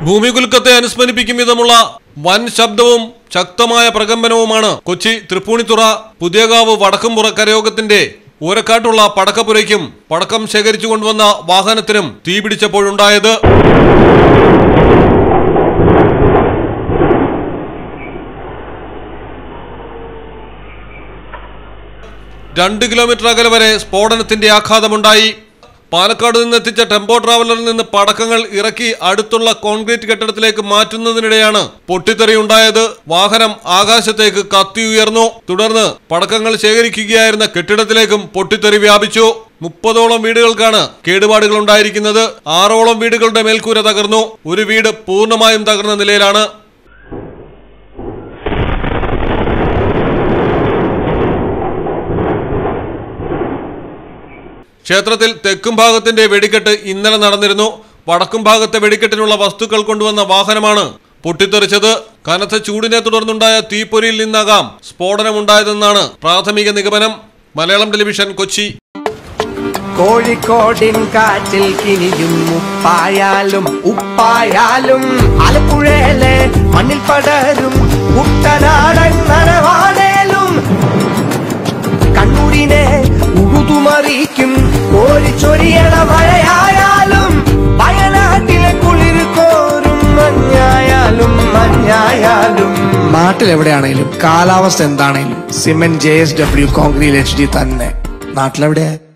ഭൂമികുലുക്കത്തെ അനുസ്മരിപ്പിക്കും വിധമുള്ള വൻ ശബ്ദവും ശക്തമായ പ്രകമ്പനവുമാണ് കൊച്ചി തൃപ്പൂണിത്തുറ പുതിയകാവ് വടക്കുംപുറ കരയോഗത്തിന്റെ ഊരക്കാട്ടുള്ള പടക്കപ്പുരയ്ക്കും പടക്കം ശേഖരിച്ചു കൊണ്ടുവന്ന വാഹനത്തിനും തീപിടിച്ചപ്പോഴുണ്ടായത് രണ്ട് കിലോമീറ്റർ അകലെ വരെ സ്ഫോടനത്തിന്റെ ആഘാതമുണ്ടായി പാലക്കാട് നിന്ന് എത്തിച്ച ടെമ്പോ ട്രാവലറിൽ നിന്ന് പടക്കങ്ങൾ ഇറക്കി അടുത്തുള്ള കോൺക്രീറ്റ് കെട്ടിടത്തിലേക്ക് മാറ്റുന്നതിനിടെയാണ് പൊട്ടിത്തെറി ഉണ്ടായത് വാഹനം ആകാശത്തേക്ക് കത്തിയുയർന്നു തുടർന്ന് പടക്കങ്ങൾ ശേഖരിക്കുകയായിരുന്ന കെട്ടിടത്തിലേക്കും പൊട്ടിത്തെറി വ്യാപിച്ചു മുപ്പതോളം വീടുകൾക്കാണ് കേടുപാടുകൾ ഉണ്ടായിരിക്കുന്നത് ആറോളം വീടുകളുടെ മേൽക്കൂര തകർന്നു ഒരു വീട് പൂർണ്ണമായും തകർന്ന നിലയിലാണ് ക്ഷേത്രത്തിൽ തെക്കും ഭാഗത്തിന്റെ വെടിക്കെട്ട് ഇന്നലെ നടന്നിരുന്നു വടക്കും ഭാഗത്തെ വെടിക്കെട്ടിനുള്ള വസ്തുക്കൾ കൊണ്ടുവന്ന വാഹനമാണ് പൊട്ടിത്തെറിച്ചത് കനത്ത ചൂടിനെ തുടർന്നുണ്ടായ തീപ്പൊരിയിൽ നിന്നാകാം സ്ഫോടനമുണ്ടായതെന്നാണ് പ്രാഥമിക നിഗമനം മലയാളം ടെലിവിഷൻ കൊച്ചി കോഴിക്കോടിൻ കാറ്റിൽ കിനിയും ഉപ്പായാലും ഉപ്പായാലും ആലപ്പുഴയിലെ മണ്ണിൽ പടരും കുട്ടനാടൻ നനവാടേലും കണ്ണൂരിനെ ഉഴുതുമറിയിക്കും കോരിച്ചൊരിയണ മഴയായാലും വയനാട്ടിലെ കുളിർ കോരും മഞ്ഞായാലും മഞ്ഞായാലും നാട്ടിൽ എവിടെയാണേലും കാലാവസ്ഥ എന്താണേലും cement J S W concrete H D തന്നെ നാട്ടിലെവിടെയാ